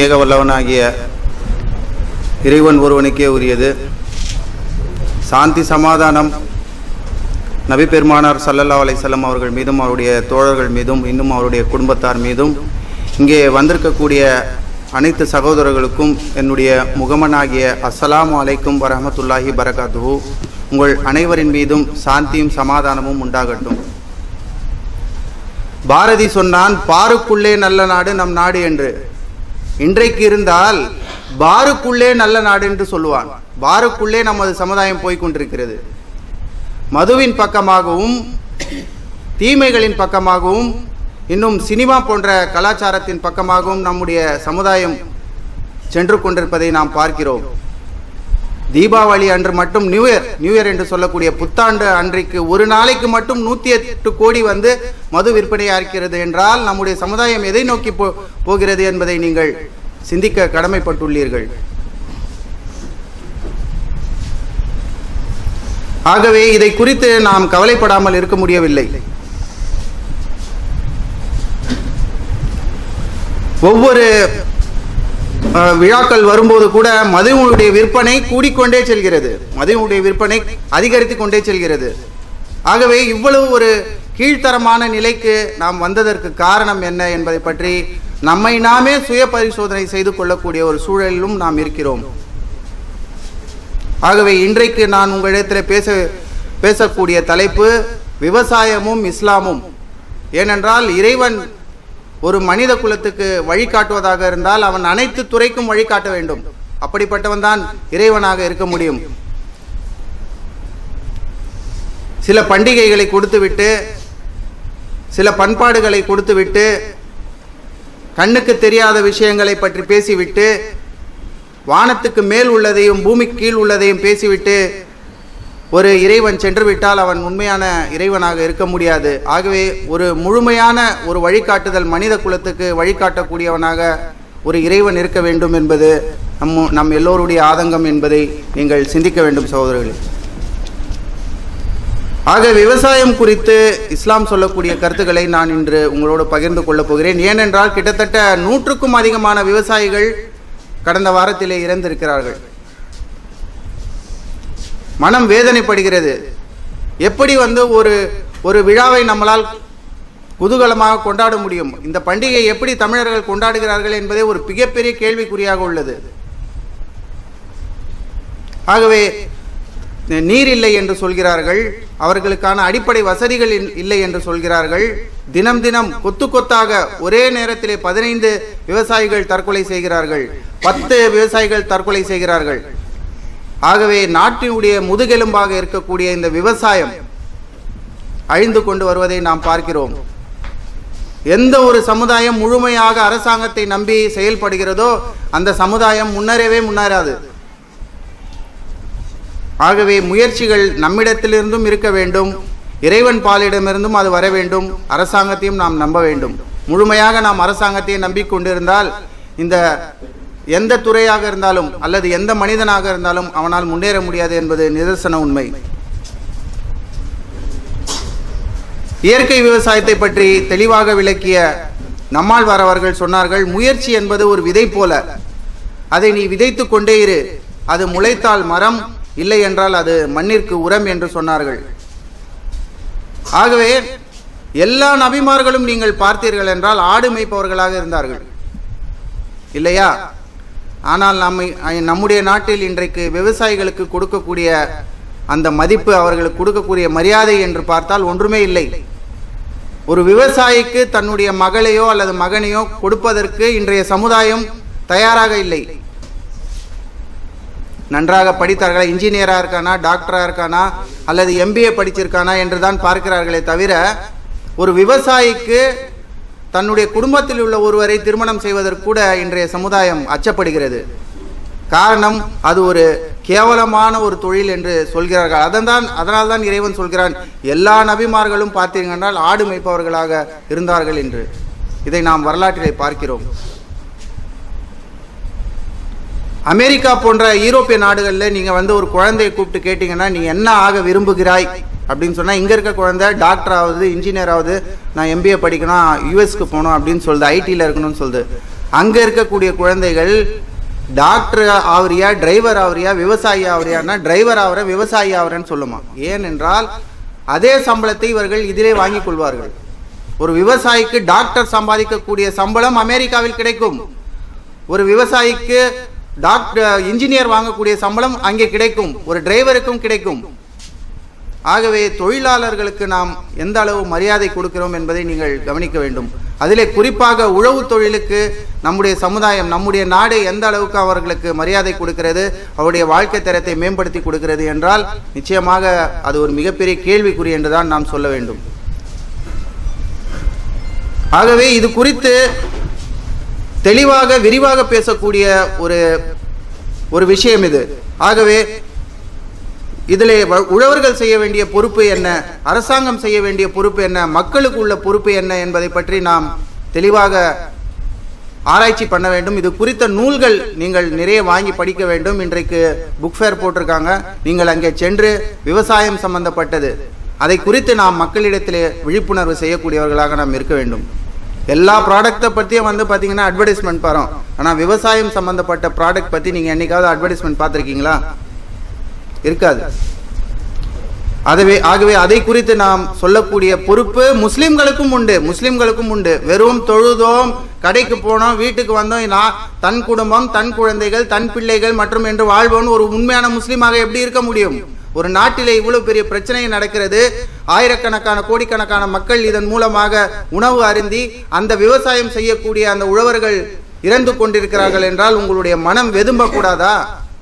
ஏக வல்லவனாகிய இறைவன் ஒருவனுக்கே உரியது சாந்தி சமாதானம் நபி பெருமானார் சல்லல்லா அலைசல்லம் அவர்கள் மீதும் அவருடைய தோழர்கள் மீதும் இன்னும் அவருடைய குடும்பத்தார் மீதும் இங்கே வந்திருக்கக்கூடிய அனைத்து சகோதரர்களுக்கும் என்னுடைய முகமனாகிய அஸ்ஸலாமு அலைக்கும் வரஹமத்துல்லாஹி பரகாத்துஹு உங்கள் அனைவரின் மீதும் சாந்தியும் சமாதானமும் உண்டாகட்டும் பாரதி சொன்னான் பாருக்குள்ளே நல்ல நாடு நம் நாடு என்று இன்றைக்கு இருந்தால் பாருக்குள்ளே நல்ல நாடு என்று சொல்லுவான் பாருக்குள்ளே நமது சமுதாயம் போய்க் கொண்டிருக்கிறது மதுவின் பக்கமாகவும் தீமைகளின் பக்கமாகவும் இன்னும் சினிமா போன்ற கலாச்சாரத்தின் பக்கமாகவும் நம்முடைய சமுதாயம் சென்று கொண்டிருப்பதை நாம் பார்க்கிறோம் தீபாவளி அன்று மட்டும் நியூ இயர் நியூ இயர் என்று சொல்லக்கூடிய புத்தாண்டு அன்றைக்கு ஒரு நாளைக்கு மட்டும் நூத்தி எட்டு கோடி வந்து மது விற்பனையா இருக்கிறது என்றால் நம்முடைய சமுதாயம் எதை நோக்கி போ போகிறது என்பதை நீங்கள் சிந்திக்க கடமைப்பட்டுள்ளீர்கள் ஆகவே இதை குறித்து நாம் கவலைப்படாமல் இருக்க முடியவில்லை ஒவ்வொரு அஹ், விழாக்கள் வரும்போது கூட மதுவுடைய விற்பனை கூடிக்கொண்டே செல்கிறது மதுவுடைய விற்பனை அதிகரித்து கொண்டே செல்கிறது ஆகவே இவ்வளவு ஒரு கீழ்த்தரமான நிலைக்கு நாம் வந்ததற்கு காரணம் என்ன என்பதை பற்றி நம்மை நாமே சுய பரிசோதனை செய்து கொள்ளக்கூடிய ஒரு சூழலிலும் நாம் இருக்கிறோம் ஆகவே இன்றைக்கு நான் உங்களிடத்தில் பேச பேசக்கூடிய தலைப்பு விவசாயமும் இஸ்லாமும் ஏனென்றால் இறைவன் ஒரு மனித குலத்துக்கு வழிகாட்டுவதாக இருந்தால் அவன் அனைத்து துறைக்கும் வழிகாட்ட வேண்டும் அப்படிப்பட்டவன் தான் இறைவனாக இருக்க முடியும் சில பண்டிகைகளை கொடுத்துவிட்டு சில பண்பாடுகளை கொடுத்துவிட்டு கண்ணுக்கு தெரியாத விஷயங்களை பற்றி பேசிவிட்டு வானத்துக்கு மேல் உள்ளதையும் பூமிக்கு கீழ் உள்ளதையும் பேசிவிட்டு ஒரு இறைவன் சென்று விட்டால் அவன் உண்மையான இறைவனாக இருக்க முடியாது ஆகவே ஒரு முழுமையான ஒரு வழிகாட்டுதல் மனித குலத்துக்கு வழிகாட்டக்கூடியவனாக ஒரு இறைவன் இருக்க வேண்டும் என்பது நம் நம் எல்லோருடைய ஆதங்கம் என்பதை நீங்கள் சிந்திக்க வேண்டும் சகோதரர்களே ஆக விவசாயம் குறித்து இஸ்லாம் சொல்லக்கூடிய கருத்துக்களை நான் இன்று உங்களோடு பகிர்ந்து கொள்ளப் போகிறேன் ஏனென்றால் கிட்டத்தட்ட நூற்றுக்கும் அதிகமான விவசாயிகள் கடந்த வாரத்திலே இறந்திருக்கிறார்கள் மனம் வேதனைப்படுகிறது எப்படி வந்து ஒரு ஒரு விழாவை நம்மளால் குதூகலமாக கொண்டாட முடியும் இந்த பண்டிகை எப்படி தமிழர்கள் கொண்டாடுகிறார்கள் என்பதே ஒரு மிகப்பெரிய கேள்விக்குறியாக உள்ளது ஆகவே நீர் இல்லை என்று சொல்கிறார்கள் அவர்களுக்கான அடிப்படை வசதிகள் இல்- இல்லை என்று சொல்கிறார்கள் தினம் தினம் கொத்து கொத்தாக ஒரே நேரத்திலே பதினைந்து விவசாயிகள் தற்கொலை செய்கிறார்கள் பத்து விவசாயிகள் தற்கொலை செய்கிறார்கள் ஆகவே நாட்டினுடைய முதுகெலும்பாக இருக்கக்கூடிய இந்த விவசாயம் அழிந்து கொண்டு வருவதை நாம் பார்க்கிறோம் எந்த ஒரு சமுதாயம் முழுமையாக அரசாங்கத்தை நம்பி செயல்படுகிறதோ அந்த சமுதாயம் முன்னேறவே முன்னேறாது ஆகவே முயற்சிகள் நம்மிடத்திலிருந்தும் இருக்க வேண்டும் இறைவன் பாலிடமிருந்தும் அது வர வேண்டும் அரசாங்கத்தையும் நாம் நம்ப வேண்டும் முழுமையாக நாம் அரசாங்கத்தை நம்பிக்கொண்டிருந்தால் இந்த எந்த துறையாக இருந்தாலும் அல்லது எந்த மனிதனாக இருந்தாலும் அவனால் முன்னேற முடியாது என்பது நிதர்சன உண்மை இயற்கை விவசாயத்தை பற்றி தெளிவாக விளக்கிய நம்மாழ்வார் அவர்கள் சொன்னார்கள் முயற்சி என்பது ஒரு விதை போல அதை நீ விதைத்து கொண்டே இரு அது முளைத்தால் மரம் இல்லை என்றால் அது மண்ணிற்கு உரம் என்று சொன்னார்கள் ஆகவே எல்லா நபிமார்களும் நீங்கள் பார்த்தீர்கள் என்றால் ஆடு மேய்ப்பவர்களாக இருந்தார்கள் இல்லையா ஆனால் நம்மை நம்முடைய நாட்டில் இன்றைக்கு விவசாயிகளுக்கு கொடுக்கக்கூடிய அந்த மதிப்பு அவர்களுக்கு கொடுக்கக்கூடிய மரியாதை என்று பார்த்தால் ஒன்றுமே இல்லை ஒரு விவசாயிக்கு தன்னுடைய மகளையோ அல்லது மகனையோ கொடுப்பதற்கு இன்றைய சமுதாயம் தயாராக இல்லை நன்றாக படித்தார்களா இன்ஜினியராக இருக்கானா டாக்டராக இருக்கானா அல்லது எம்பிஏ படிச்சிருக்கானா என்று தான் பார்க்கிறார்களே தவிர ஒரு விவசாயிக்கு தன்னுடைய குடும்பத்தில் உள்ள ஒருவரை திருமணம் செய்வதற்கு கூட இன்றைய சமுதாயம் அச்சப்படுகிறது காரணம் அது ஒரு கேவலமான ஒரு தொழில் என்று சொல்கிறார்கள் அதன்தான் அதனால் தான் இறைவன் சொல்கிறான் எல்லா நபிமார்களும் பார்த்தீர்கள் என்றால் ஆடு மேய்ப்பவர்களாக இருந்தார்கள் என்று இதை நாம் வரலாற்றிலே பார்க்கிறோம் அமெரிக்கா போன்ற யூரோப்பிய நாடுகளில் நீங்கள் வந்து ஒரு குழந்தையை கூப்பிட்டு கேட்டிங்கன்னா நீ என்ன ஆக விரும்புகிறாய் அப்படின்னு சொன்னால் இங்கே இருக்க குழந்தை டாக்டர் ஆகுது இன்ஜினியர் ஆகுது நான் எம்பிஏ படிக்கணும் யூஎஸ்க்கு போகணும் அப்படின்னு சொல்லுது ஐடியில் இருக்கணும்னு சொல்லுது அங்க இருக்கக்கூடிய குழந்தைகள் டாக்டர் ஆவறியா டிரைவர் ஆவறியா விவசாயி ஆவறியான்னா டிரைவர் ஆவற விவசாயி ஆவறன்னு சொல்லுமா ஏனென்றால் அதே சம்பளத்தை இவர்கள் இதிலே வாங்கிக் கொள்வார்கள் ஒரு விவசாயிக்கு டாக்டர் சம்பாதிக்கக்கூடிய சம்பளம் அமெரிக்காவில் கிடைக்கும் ஒரு விவசாயிக்கு டாக்டர் இன்ஜினியர் வாங்கக்கூடிய சம்பளம் அங்கே கிடைக்கும் ஒரு டிரைவருக்கும் கிடைக்கும் ஆகவே தொழிலாளர்களுக்கு நாம் எந்த அளவு மரியாதை கொடுக்கிறோம் என்பதை நீங்கள் கவனிக்க வேண்டும் அதிலே குறிப்பாக உழவு தொழிலுக்கு நம்முடைய சமுதாயம் நம்முடைய நாடு எந்த அளவுக்கு அவர்களுக்கு மரியாதை கொடுக்கிறது அவருடைய வாழ்க்கை தரத்தை மேம்படுத்தி கொடுக்கிறது என்றால் நிச்சயமாக அது ஒரு மிகப்பெரிய கேள்விக்குறி என்றுதான் நாம் சொல்ல வேண்டும் ஆகவே இது குறித்து தெளிவாக விரிவாக பேசக்கூடிய ஒரு ஒரு விஷயம் இது ஆகவே இதிலே வ- உழவர்கள் செய்ய வேண்டிய பொறுப்பு என்ன அரசாங்கம் செய்ய வேண்டிய பொறுப்பு என்ன மக்களுக்கு உள்ள பொறுப்பு என்ன என்பதை பற்றி நாம் தெளிவாக ஆராய்ச்சி பண்ண வேண்டும் இது குறித்த நூல்கள் நீங்கள் நிறைய வாங்கி படிக்க வேண்டும் இன்றைக்கு புக் ஃபேர் போட்டிருக்காங்க நீங்கள் அங்கே சென்று விவசாயம் சம்பந்தப்பட்டது அதை குறித்து நாம் மக்களிடத்திலே விழிப்புணர்வு செய்யக்கூடியவர்களாக நாம் இருக்க வேண்டும் எல்லா ப்ராடக்ட்டை பற்றியும் வந்து பார்த்தீங்கன்னா அட்வர்டைஸ்மெண்ட் பாரோம் ஆனால் விவசாயம் சம்பந்தப்பட்ட ப்ராடக்ட் பற்றி நீங்கள் என்னைக்காவது அட்வர்டைஸ்மெண்ட் பார்த்துருக்கீங்களா இருக்காது அதுவே ஆகவே அதை குறித்து நாம் சொல்லக்கூடிய பொறுப்பு முஸ்லிம்களுக்கும் உண்டு முஸ்லிம்களுக்கும் உண்டு வெறும் தொழுதோம் கடைக்கு போனோம் வீட்டுக்கு வந்தோம் நான் தன் குடும்பம் தன் குழந்தைகள் தன் பிள்ளைகள் மற்றும் என்று வாழ்வோம் ஒரு உண்மையான முஸ்லீமாக எப்படி இருக்க முடியும் ஒரு நாட்டிலே இவ்வளவு பெரிய பிரச்சனை நடக்கிறது ஆயிரக்கணக்கான கோடிக்கணக்கான மக்கள் இதன் மூலமாக உணவு அருந்தி அந்த விவசாயம் செய்யக்கூடிய அந்த உழவர்கள் இறந்து கொண்டிருக்கிறார்கள் என்றால் உங்களுடைய மனம் வெதும்ப கூடாதா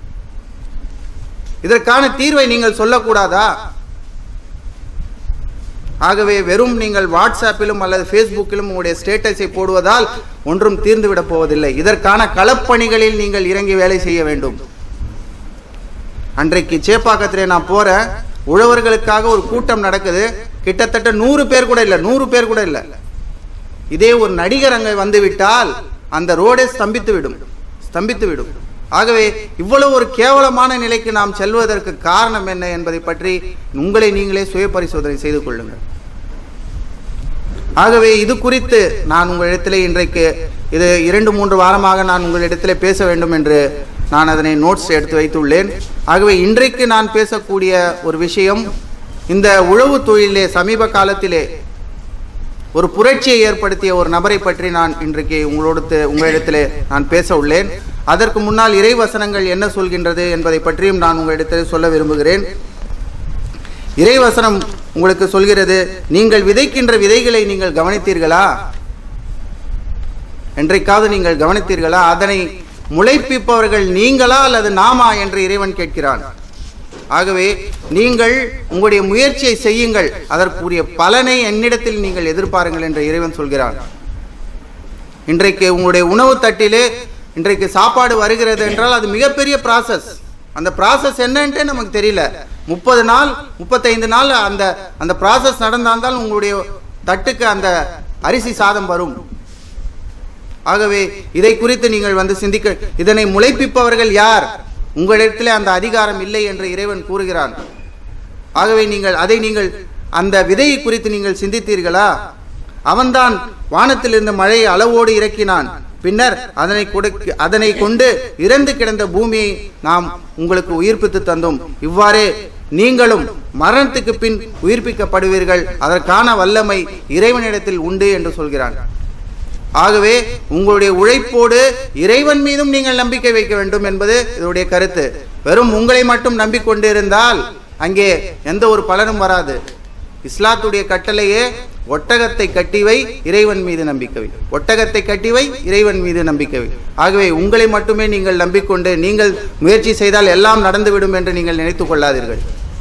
இதற்கான தீர்வை நீங்கள் சொல்லக்கூடாதா ஆகவே வெறும் நீங்கள் வாட்ஸ்அப்பிலும் அல்லது ஃபேஸ்புக்கிலும் உங்களுடைய ஸ்டேட்டஸை போடுவதால் ஒன்றும் தீர்ந்துவிடப் போவதில்லை இதற்கான களப்பணிகளில் நீங்கள் இறங்கி வேலை செய்ய வேண்டும் அன்றைக்கு சேப்பாக்கத்திலே நான் போறேன் உழவர்களுக்காக ஒரு கூட்டம் நடக்குது கிட்டத்தட்ட நூறு பேர் கூட இல்லை நூறு பேர் கூட இல்லை இதே ஒரு நடிகர் அங்கே வந்து விட்டால் அந்த ரோடே ஸ்தம்பித்து விடும் ஸ்தம்பித்து விடும் ஆகவே இவ்வளவு ஒரு கேவலமான நிலைக்கு நாம் செல்வதற்கு காரணம் என்ன என்பதை பற்றி உங்களை நீங்களே சுய பரிசோதனை செய்து கொள்ளுங்கள் ஆகவே இது குறித்து நான் உங்களிடத்திலே இன்றைக்கு இது இரண்டு மூன்று வாரமாக நான் உங்களிடத்திலே பேச வேண்டும் என்று நான் அதனை நோட்ஸ் எடுத்து வைத்துள்ளேன் ஆகவே இன்றைக்கு நான் பேசக்கூடிய ஒரு விஷயம் இந்த உழவு தொழிலே சமீப காலத்திலே ஒரு புரட்சியை ஏற்படுத்திய ஒரு நபரை பற்றி நான் இன்றைக்கு உங்களோடு த- உங்களிடத்திலே நான் பேச உள்ளேன் அதற்கு முன்னால் இறைவசனங்கள் என்ன சொல்கின்றது என்பதை பற்றியும் நான் உங்களிடத்தில் சொல்ல விரும்புகிறேன் இறைவசனம் உங்களுக்கு சொல்கிறது நீங்கள் விதைக்கின்ற விதைகளை நீங்கள் கவனித்தீர்களா என்றைக்காவது நீங்கள் கவனித்தீர்களா அதனை முளைப்பிப்பவர்கள் நீங்களா அல்லது நாமா என்று இறைவன் கேட்கிறான் ஆகவே நீங்கள் உங்களுடைய முயற்சியை செய்யுங்கள் அதற்குரிய பலனை என்னிடத்தில் நீங்கள் எதிர்பாருங்கள் என்று இறைவன் சொல்கிறான் இன்றைக்கு உங்களுடைய உணவு தட்டிலே இன்றைக்கு சாப்பாடு வருகிறது என்றால் அது மிகப்பெரிய ப்ராசஸ் அந்த ப்ராசஸ் என்னன்ட்டே நமக்கு தெரியல முப்பது நாள் முப்பத்தைந்து நாள் அந்த அந்த ப்ராசஸ் நடந்தால்தான் உங்களுடைய தட்டுக்கு அந்த அரிசி சாதம் வரும் ஆகவே இதை குறித்து நீங்கள் வந்து சிந்திக்க இதனை முளைப்பிப்பவர்கள் யார் உங்களிடத்தில் அந்த அதிகாரம் இல்லை என்று இறைவன் கூறுகிறான் ஆகவே நீங்கள் அதை நீங்கள் அந்த விதையை குறித்து நீங்கள் சிந்தித்தீர்களா அவன்தான் வானத்திலிருந்து மழையை அளவோடு இறக்கினான் பின்னர் அதனை கொடுக்க அதனை கொண்டு இறந்து கிடந்த பூமியை நாம் உங்களுக்கு உயிர்ப்பித்து தந்தோம் இவ்வாறே நீங்களும் மரணத்துக்கு பின் உயிர்ப்பிக்கப்படுவீர்கள் அதற்கான வல்லமை இறைவனிடத்தில் உண்டு என்று சொல்கிறான் ஆகவே உங்களுடைய உழைப்போடு இறைவன் மீதும் நீங்கள் நம்பிக்கை வைக்க வேண்டும் என்பது இதனுடைய கருத்து வெறும் உங்களை மட்டும் நம்பிக்கொண்டிருந்தால் அங்கே எந்த ஒரு பலனும் வராது இஸ்லாத்துடைய கட்டளையே ஒட்டகத்தை கட்டிவை இறைவன் மீது நம்பிக்கை வை ஒட்டகத்தை கட்டிவை இறைவன் மீது நம்பிக்கை வை ஆகவே உங்களை மட்டுமே நீங்கள் நம்பிக்கொண்டு நீங்கள் முயற்சி செய்தால் எல்லாம் நடந்துவிடும் என்று நீங்கள் நினைத்துக் கொள்ளாதீர்கள்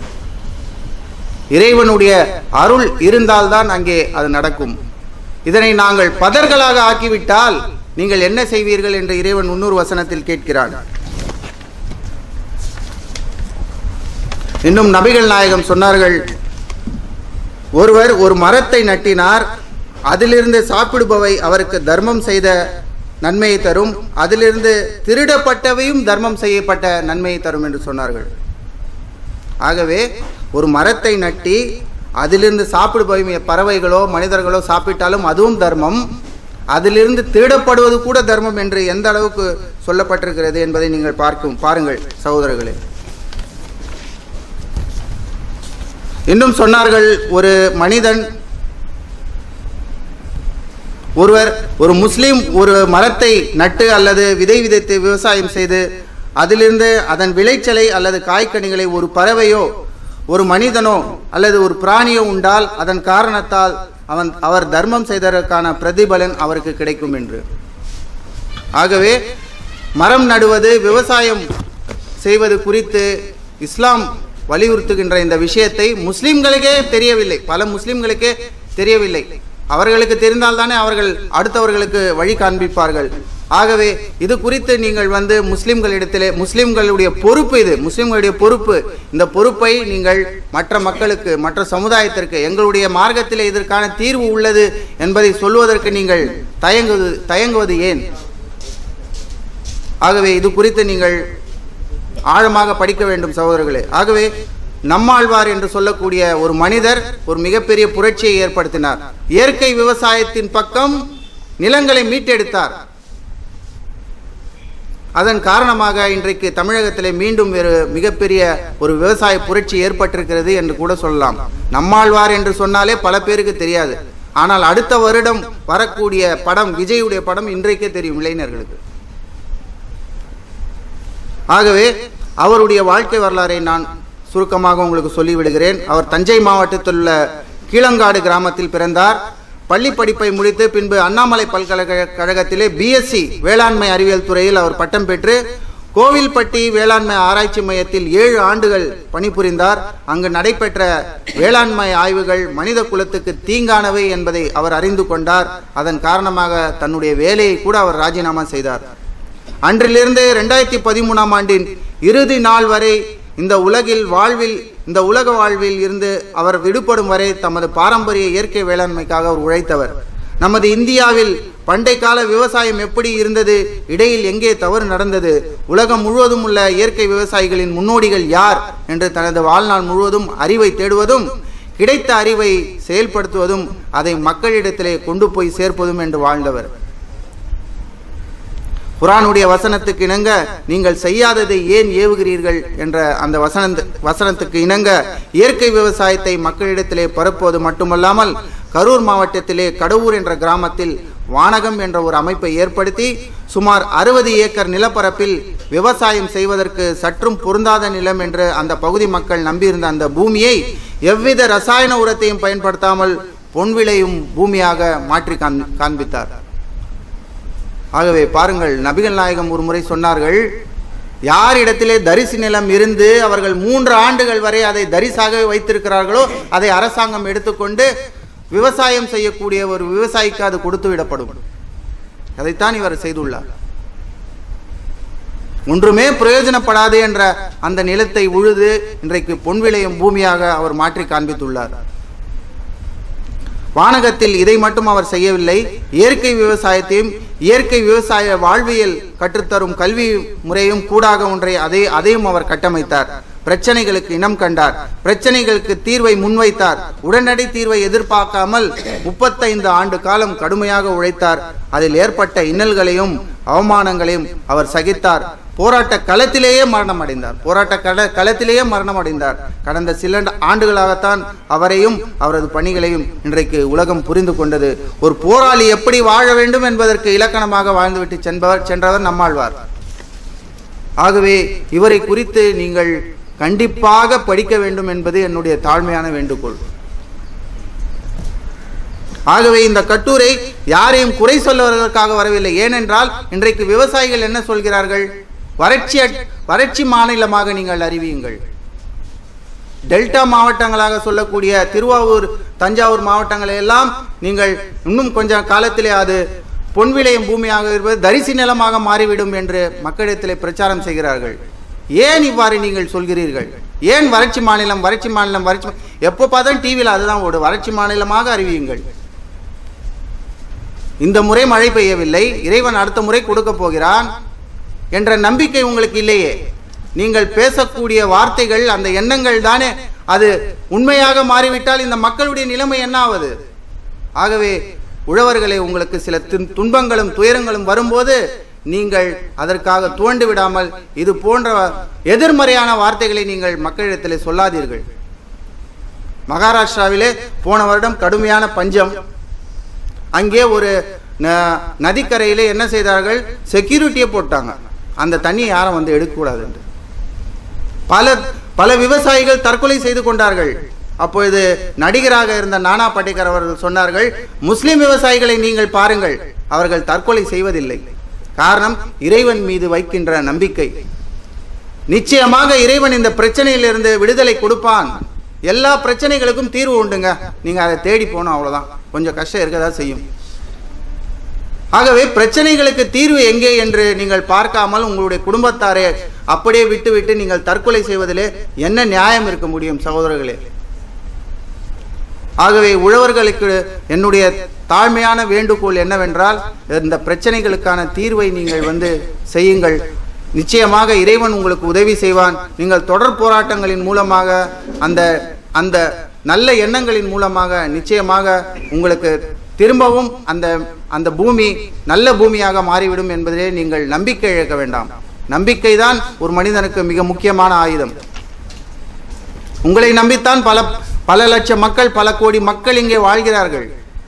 இறைவனுடைய அருள் இருந்தால்தான் அங்கே அது நடக்கும் இதனை நாங்கள் பதர்களாக ஆக்கிவிட்டால் நீங்கள் என்ன செய்வீர்கள் என்று இறைவன் முன்னூறு வசனத்தில் கேட்கிறான் இன்னும் நபிகள் நாயகம் சொன்னார்கள் ஒருவர் ஒரு மரத்தை நட்டினார் அதிலிருந்து சாப்பிடுபவை அவருக்கு தர்மம் செய்த நன்மையை தரும் அதிலிருந்து திருடப்பட்டவையும் தர்மம் செய்யப்பட்ட நன்மையை தரும் என்று சொன்னார்கள் ஆகவே ஒரு மரத்தை நட்டி அதிலிருந்து சாப்பிடுபவை பறவைகளோ மனிதர்களோ சாப்பிட்டாலும் அதுவும் தர்மம் அதிலிருந்து திருடப்படுவது கூட தர்மம் என்று எந்த அளவுக்கு சொல்லப்பட்டிருக்கிறது என்பதை நீங்கள் பார்க்கும் பாருங்கள் சகோதரர்களே இன்னும் சொன்னார்கள் ஒரு மனிதன் ஒருவர் ஒரு முஸ்லீம் ஒரு மரத்தை நட்டு அல்லது விதை விதைத்து விவசாயம் செய்து அதிலிருந்து அதன் விளைச்சலை அல்லது காய்கனிகளை ஒரு பறவையோ ஒரு மனிதனோ அல்லது ஒரு பிராணியோ உண்டால் அதன் காரணத்தால் அவன் அவர் தர்மம் செய்ததற்கான பிரதிபலன் அவருக்கு கிடைக்கும் என்று ஆகவே மரம் நடுவது விவசாயம் செய்வது குறித்து இஸ்லாம் வலியுறுத்துகின்ற இந்த விஷயத்தை முஸ்லிம்களுக்கே தெரியவில்லை பல முஸ்லிம்களுக்கே தெரியவில்லை அவர்களுக்கு தெரிந்தால்தானே அவர்கள் அடுத்தவர்களுக்கு வழி காண்பிப்பார்கள் ஆகவே இது குறித்து நீங்கள் வந்து முஸ்லிம்களிடத்திலே முஸ்லிம்களுடைய பொறுப்பு இது முஸ்லிம்களுடைய பொறுப்பு இந்த பொறுப்பை நீங்கள் மற்ற மக்களுக்கு மற்ற சமுதாயத்திற்கு எங்களுடைய மார்க்கத்திலே இதற்கான தீர்வு உள்ளது என்பதை சொல்வதற்கு நீங்கள் தயங்குவது தயங்குவது ஏன் ஆகவே இது குறித்து நீங்கள் ஆழமாக படிக்க வேண்டும் சகோதரர்களே ஆகவே நம்மாழ்வார் என்று சொல்லக்கூடிய ஒரு மனிதர் ஒரு மிகப்பெரிய புரட்சியை ஏற்படுத்தினார் இயற்கை விவசாயத்தின் பக்கம் நிலங்களை மீட்டெடுத்தார் அதன் காரணமாக இன்றைக்கு தமிழகத்திலே மீண்டும் ஒரு மிகப்பெரிய ஒரு விவசாய புரட்சி ஏற்பட்டிருக்கிறது என்று கூட சொல்லலாம் நம்மாழ்வார் என்று சொன்னாலே பல பேருக்கு தெரியாது ஆனால் அடுத்த வருடம் வரக்கூடிய படம் விஜயுடைய படம் இன்றைக்கே தெரியும் இளைஞர்களுக்கு ஆகவே அவருடைய வாழ்க்கை வரலாறை நான் சுருக்கமாக உங்களுக்கு சொல்லிவிடுகிறேன் அவர் தஞ்சை மாவட்டத்தில் உள்ள கீழங்காடு கிராமத்தில் பிறந்தார் பள்ளி படிப்பை முடித்து பின்பு அண்ணாமலை பல்கலைக்கழகத்திலே பிஎஸ்சி வேளாண்மை அறிவியல் துறையில் அவர் பட்டம் பெற்று கோவில்பட்டி வேளாண்மை ஆராய்ச்சி மையத்தில் ஏழு ஆண்டுகள் பணிபுரிந்தார் அங்கு நடைபெற்ற வேளாண்மை ஆய்வுகள் மனித குலத்துக்கு தீங்கானவை என்பதை அவர் அறிந்து கொண்டார் அதன் காரணமாக தன்னுடைய வேலையை கூட அவர் ராஜினாமா செய்தார் அன்றிலிருந்து ரெண்டாயிரத்தி பதிமூணாம் ஆண்டின் இறுதி நாள் வரை இந்த உலகில் வாழ்வில் இந்த உலக வாழ்வில் இருந்து அவர் விடுபடும் வரை தமது பாரம்பரிய இயற்கை வேளாண்மைக்காக அவர் உழைத்தவர் நமது இந்தியாவில் பண்டை கால விவசாயம் எப்படி இருந்தது இடையில் எங்கே தவறு நடந்தது உலகம் முழுவதும் உள்ள இயற்கை விவசாயிகளின் முன்னோடிகள் யார் என்று தனது வாழ்நாள் முழுவதும் அறிவை தேடுவதும் கிடைத்த அறிவை செயல்படுத்துவதும் அதை மக்களிடத்திலே கொண்டு போய் சேர்ப்பதும் என்று வாழ்ந்தவர் குரானுடைய வசனத்துக்கு இணங்க நீங்கள் செய்யாததை ஏன் ஏவுகிறீர்கள் என்ற அந்த வசன வசனத்துக்கு இணங்க இயற்கை விவசாயத்தை மக்களிடத்திலே பரப்புவது மட்டுமல்லாமல் கரூர் மாவட்டத்திலே கடவுர் என்ற கிராமத்தில் வானகம் என்ற ஒரு அமைப்பை ஏற்படுத்தி சுமார் அறுபது ஏக்கர் நிலப்பரப்பில் விவசாயம் செய்வதற்கு சற்றும் பொருந்தாத நிலம் என்று அந்த பகுதி மக்கள் நம்பியிருந்த அந்த பூமியை எவ்வித ரசாயன உரத்தையும் பயன்படுத்தாமல் பொன்விளையும் பூமியாக மாற்றி காண் காண்பித்தார் ஆகவே பாருங்கள் நபிகள் நாயகம் ஒரு முறை சொன்னார்கள் யார் இடத்திலே தரிசு நிலம் இருந்து அவர்கள் மூன்று ஆண்டுகள் வரை அதை தரிசாக வைத்திருக்கிறார்களோ அதை அரசாங்கம் எடுத்துக்கொண்டு விவசாயம் செய்யக்கூடிய ஒரு விவசாயிக்கு அது கொடுத்து விடப்படும் அதைத்தான் இவர் செய்துள்ளார் ஒன்றுமே பிரயோஜனப்படாது என்ற அந்த நிலத்தை உழுது இன்றைக்கு பொன் விளையும் பூமியாக அவர் மாற்றி காண்பித்துள்ளார் வானகத்தில் இதை மட்டும் அவர் செய்யவில்லை இயற்கை விவசாயத்தையும் இயற்கை விவசாய வாழ்வியல் கற்றுத்தரும் கல்வி முறையும் கூடாக ஒன்றை அதை அதையும் அவர் கட்டமைத்தார் பிரச்சனைகளுக்கு இனம் கண்டார் பிரச்சனைகளுக்கு தீர்வை முன்வைத்தார் உடனடி தீர்வை எதிர்பார்க்காமல் முப்பத்தைந்து ஆண்டு காலம் கடுமையாக உழைத்தார் அதில் ஏற்பட்ட இன்னல்களையும் அவமானங்களையும் அவர் சகித்தார் போராட்ட களத்திலேயே மரணம் அடைந்தார் போராட்ட கள களத்திலேயே மரணம் அடைந்தார் கடந்த சில ஆண்டுகளாகத்தான் அவரையும் அவரது பணிகளையும் இன்றைக்கு உலகம் புரிந்து கொண்டது ஒரு போராளி எப்படி வாழ வேண்டும் என்பதற்கு இலக்கணமாக வாழ்ந்துவிட்டு சென்றவர் சென்றவர் நம்மாழ்வார் ஆகவே இவரை குறித்து நீங்கள் கண்டிப்பாக படிக்க வேண்டும் என்பது என்னுடைய தாழ்மையான வேண்டுகோள் ஆகவே இந்த கட்டுரை யாரையும் குறை சொல்லுவதற்காக வரவில்லை ஏனென்றால் இன்றைக்கு விவசாயிகள் என்ன சொல்கிறார்கள் வறட்சி வறட்சி மாநிலமாக நீங்கள் அறிவியுங்கள் டெல்டா மாவட்டங்களாக சொல்லக்கூடிய திருவாரூர் தஞ்சாவூர் மாவட்டங்களை எல்லாம் நீங்கள் இன்னும் கொஞ்சம் காலத்திலே அது பொன் விளையும் பூமியாக இருப்பது தரிசி நிலமாக மாறிவிடும் என்று மக்களிடத்திலே பிரச்சாரம் செய்கிறார்கள் ஏன் இவ்வாறு நீங்கள் சொல்கிறீர்கள் ஏன் வறட்சி மாநிலம் வறட்சி மாநிலம் வறட்சி எப்போ பார்த்தாலும் டிவியில் அதுதான் ஓடு வறட்சி மாநிலமாக அறிவியுங்கள் இந்த முறை மழை பெய்யவில்லை இறைவன் அடுத்த முறை கொடுக்க போகிறான் என்ற நம்பிக்கை உங்களுக்கு இல்லையே நீங்கள் பேசக்கூடிய வார்த்தைகள் அந்த எண்ணங்கள் தானே அது உண்மையாக மாறிவிட்டால் இந்த மக்களுடைய நிலைமை என்ன ஆவது ஆகவே உழவர்களே உங்களுக்கு சில துன்- துன்பங்களும் துயரங்களும் வரும்போது நீங்கள் அதற்காக துவண்டு விடாமல் இது போன்ற எதிர்மறையான வார்த்தைகளை நீங்கள் மக்களிடத்தில் சொல்லாதீர்கள் மகாராஷ்டிராவிலே போன வருடம் கடுமையான பஞ்சம் அங்கே ஒரு ந- நதிக்கரையிலே என்ன செய்தார்கள் செக்யூரிட்டியை போட்டாங்க அந்த தண்ணியை யாரும் வந்து எடுக்கக்கூடாது என்று பல பல விவசாயிகள் தற்கொலை செய்து கொண்டார்கள் அப்பொழுது நடிகராக இருந்த நானா பட்டேகர் அவர்கள் சொன்னார்கள் முஸ்லிம் விவசாயிகளை நீங்கள் பாருங்கள் அவர்கள் தற்கொலை செய்வதில்லை காரணம் இறைவன் மீது வைக்கின்ற நம்பிக்கை நிச்சயமாக இறைவன் இந்த பிரச்சனையிலிருந்து விடுதலை கொடுப்பான் எல்லா பிரச்சனைகளுக்கும் தீர்வு உண்டுங்க நீங்க அதை தேடி போகணும் அவ்வளவுதான் கொஞ்சம் கஷ்டம் இருக்கதா செய்யும் ஆகவே பிரச்சனைகளுக்கு தீர்வு எங்கே என்று நீங்கள் பார்க்காமல் உங்களுடைய குடும்பத்தாரை அப்படியே விட்டுவிட்டு நீங்கள் தற்கொலை செய்வதிலே என்ன நியாயம் இருக்க முடியும் சகோதரர்களே ஆகவே உழவர்களுக்கு என்னுடைய தாழ்மையான வேண்டுகோள் என்னவென்றால் இந்த பிரச்சனைகளுக்கான தீர்வை நீங்கள் வந்து செய்யுங்கள் நிச்சயமாக இறைவன் உங்களுக்கு உதவி செய்வான் நீங்கள் தொடர் போராட்டங்களின் மூலமாக அந்த அந்த நல்ல எண்ணங்களின் மூலமாக நிச்சயமாக உங்களுக்கு திரும்பவும் அந்த அந்த பூமி நல்ல பூமியாக மாறிவிடும் என்பதிலே நீங்கள் நம்பிக்கை இழக்க வேண்டாம் நம்பிக்கை தான் ஒரு மனிதனுக்கு மிக முக்கியமான ஆயுதம் உங்களை நம்பித்தான் பல பல லட்சம் மக்கள் பல கோடி மக்கள் இங்கே வாழ்கிறார்கள்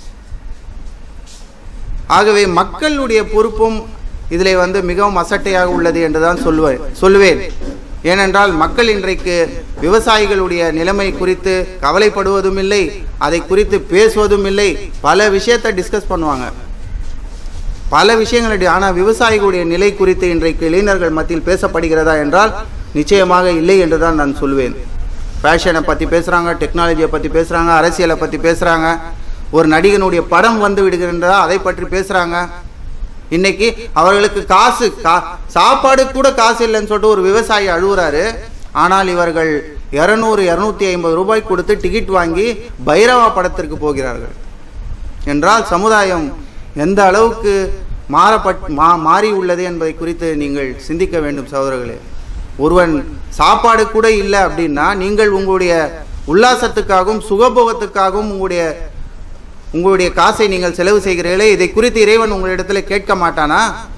ஆகவே மக்களுடைய பொறுப்பும் இதிலே வந்து மிகவும் அசட்டையாக உள்ளது என்றுதான் சொல்லுவேன் சொல்லுவேன் ஏனென்றால் மக்கள் இன்றைக்கு விவசாயிகளுடைய நிலைமை குறித்து கவலைப்படுவதும் இல்லை அதை குறித்து பேசுவதும் இல்லை பல விஷயத்தை டிஸ்கஸ் பண்ணுவாங்க பல விஷயங்களுடைய ஆனால் விவசாயிகளுடைய நிலை குறித்து இன்றைக்கு இளைஞர்கள் மத்தியில் பேசப்படுகிறதா என்றால் நிச்சயமாக இல்லை என்று தான் நான் சொல்வேன் ஃபேஷனை பற்றி பேசுகிறாங்க டெக்னாலஜியை பற்றி பேசுகிறாங்க அரசியலை பற்றி பேசுகிறாங்க ஒரு நடிகனுடைய படம் வந்து விடுகின்றதா அதை பற்றி பேசுகிறாங்க இன்னைக்கு அவர்களுக்கு காசு கா சாப்பாடு கூட காசு இல்லைன்னு சொல்லிட்டு ஒரு விவசாயி அழுகுறாரு ஆனால் இவர்கள் இரநூறு இரநூத்தி ஐம்பது ரூபாய் கொடுத்து டிக்கெட் வாங்கி பைரவா படத்திற்கு போகிறார்கள் என்றால் சமுதாயம் எந்த அளவுக்கு மாறப்பட் மா மாறி உள்ளது என்பதை குறித்து நீங்கள் சிந்திக்க வேண்டும் சகோதரர்களே ஒருவன் சாப்பாடு கூட இல்லை அப்படின்னா நீங்கள் உங்களுடைய உல்லாசத்துக்காகவும் சுகபோகத்துக்காகவும் உங்களுடைய உங்களுடைய காசை நீங்கள் செலவு செய்கிறீர்களே இதை குறித்து இறைவன் உங்களிடத்தில் கேட்க மாட்டானா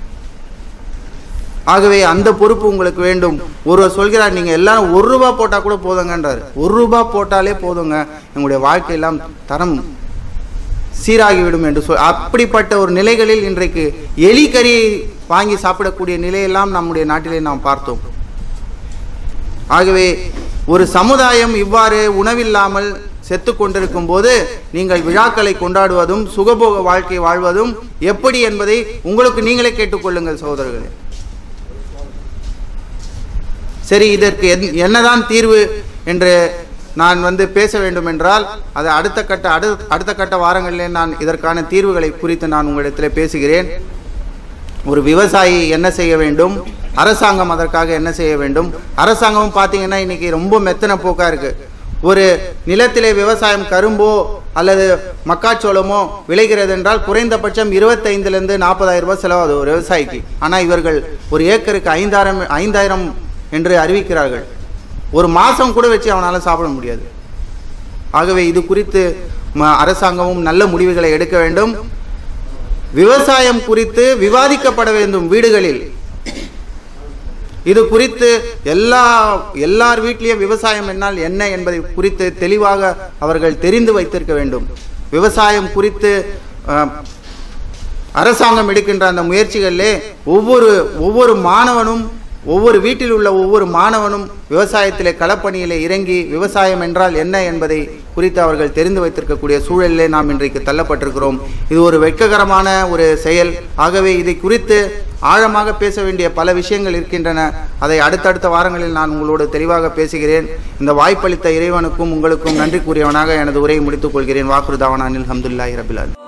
ஆகவே அந்த பொறுப்பு உங்களுக்கு வேண்டும் ஒருவர் சொல்கிறார் நீங்க எல்லாரும் ஒரு ரூபா போட்டா கூட போதுங்கன்றார் ஒரு ரூபா போட்டாலே போதுங்க எங்களுடைய வாழ்க்கையெல்லாம் தரம் சீராகிவிடும் என்று சொல் அப்படிப்பட்ட ஒரு நிலைகளில் இன்றைக்கு எலி கறியை வாங்கி சாப்பிடக்கூடிய நிலையெல்லாம் நம்முடைய நாட்டிலே நாம் பார்த்தோம் ஆகவே ஒரு சமுதாயம் இவ்வாறு உணவில்லாமல் செத்து கொண்டிருக்கும் போது நீங்கள் விழாக்களை கொண்டாடுவதும் சுகபோக வாழ்க்கை வாழ்வதும் எப்படி என்பதை உங்களுக்கு நீங்களே கேட்டுக்கொள்ளுங்கள் சகோதரர்களே சரி இதற்கு என்- என்னதான் தீர்வு என்று நான் வந்து பேச வேண்டும் என்றால் அது அடுத்த கட்ட அடு அடுத்த கட்ட வாரங்களிலே நான் இதற்கான தீர்வுகளை குறித்து நான் உங்களிடத்தில் பேசுகிறேன் ஒரு விவசாயி என்ன செய்ய வேண்டும் அரசாங்கம் அதற்காக என்ன செய்ய வேண்டும் அரசாங்கமும் பார்த்தீங்கன்னா இன்னைக்கு ரொம்ப மெத்தன போக்கா இருக்கு ஒரு நிலத்திலே விவசாயம் கரும்போ அல்லது மக்காச்சோளமோ விளைகிறது என்றால் குறைந்தபட்சம் இருபத்தைந்துலேருந்து நாற்பதாயிரம் ரூபாய் செலவாகுது ஒரு விவசாயிக்கு ஆனால் இவர்கள் ஒரு ஏக்கருக்கு ஐந்தாயிரம் ஐந்தாயிரம் என்று அறிவிக்கிறார்கள் ஒரு மாதம் கூட வச்சு அவனால் சாப்பிட முடியாது ஆகவே இது குறித்து ம- அரசாங்கமும் நல்ல முடிவுகளை எடுக்க வேண்டும் விவசாயம் குறித்து விவாதிக்கப்பட வேண்டும் வீடுகளில் இது குறித்து எல்லா எல்லார் வீட்லேயும் விவசாயம் என்னால் என்ன என்பதை குறித்து தெளிவாக அவர்கள் தெரிந்து வைத்திருக்க வேண்டும் விவசாயம் குறித்து அஹ், அரசாங்கம் எடுக்கின்ற அந்த முயற்சிகளிலே ஒவ்வொரு ஒவ்வொரு மாணவனும் ஒவ்வொரு வீட்டில் உள்ள ஒவ்வொரு மாணவனும் விவசாயத்திலே களப்பணியிலே இறங்கி விவசாயம் என்றால் என்ன என்பதை குறித்து அவர்கள் தெரிந்து வைத்திருக்கக்கூடிய சூழலிலே நாம் இன்றைக்கு தள்ளப்பட்டிருக்கிறோம் இது ஒரு வெட்ககரமான ஒரு செயல் ஆகவே இதை குறித்து ஆழமாக பேச வேண்டிய பல விஷயங்கள் இருக்கின்றன அதை அடுத்தடுத்த வாரங்களில் நான் உங்களோடு தெளிவாக பேசுகிறேன் இந்த வாய்ப்பளித்த இறைவனுக்கும் உங்களுக்கும் நன்றி கூறியவனாக எனது உரையை முடித்துக் கொள்கிறேன் வாக்குறுதாவனானில் அஹமதுல்லாஹி ரபிலால்